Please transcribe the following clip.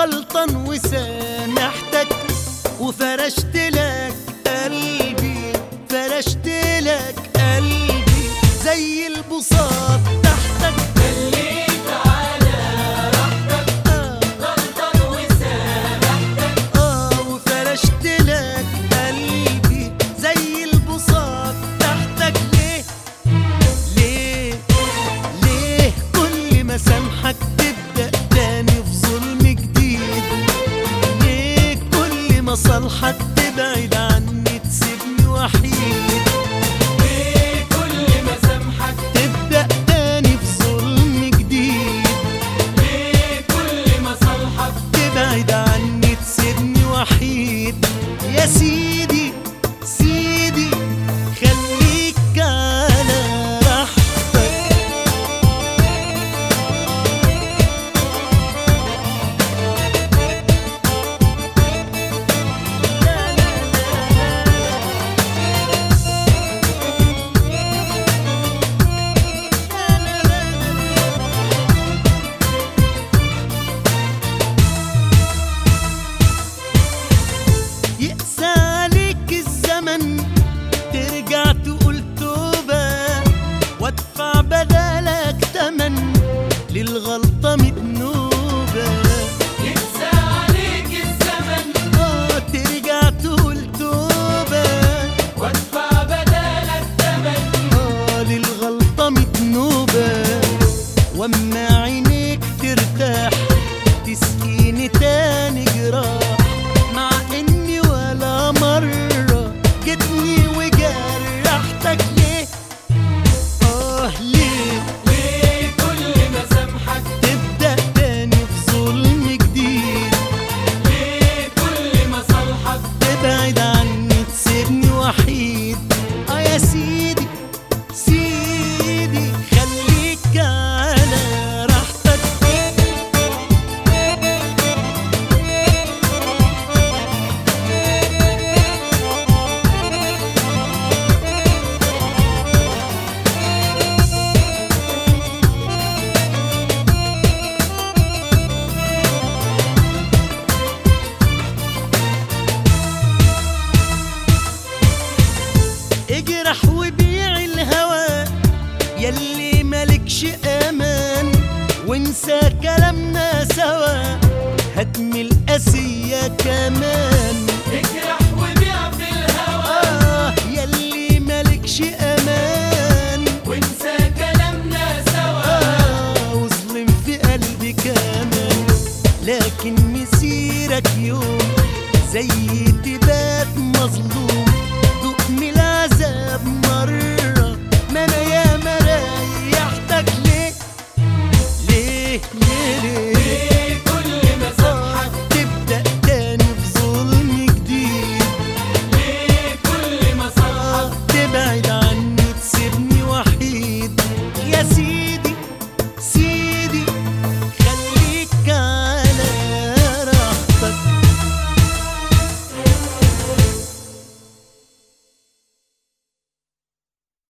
غلطان وسامحتك وفرشت لك قلبي فرشت لك قلبي زي البساط تحتك خليك على راحتك آه غلطان وسامحتك آه وفرشت لك قلبي زي البساط تحتك ليه ليه ليه كل ما سامحك تبدأ تاني في ظلم جديد ليه كل ما صالحك تبعد عني تسيبني وحيد ليه كل ما سامحك تبدأ تاني في ظلم جديد ليه كل ما صالحك تبعد عني تسيبني وحيد يا سيدي سيدي خليك على راحتك يقسى عليك الزمن ترجع تقول توبة وادفع بدالك تمن للغلطة مذنوبة يقسى عليك الزمن اه ترجع تقول توبة وادفع بدالك ثمن اه للغلطة مذنوبة واما عينيك ترتاح تسقيني تاني جراح مع اني ولا مرة جيتني وجرحتك ليه اه ليه ليه كل ما سامحك تبدأ تاني في ظلم جديد ليه كل ما صالحك تبعد عني تسيبني وحيد اه يا سيدي سيدي خليك على راحتك اجرح وبيع الهوى يلي مالكش امان وانسى كلامنا سوا هتم القاسية كمان اجرح وبيع في الهوى آه يلي مالكش امان وانسى كلامنا سوا آه واظلم في قلبي كمان لكن مسيرك يوم زي تبات مظلوم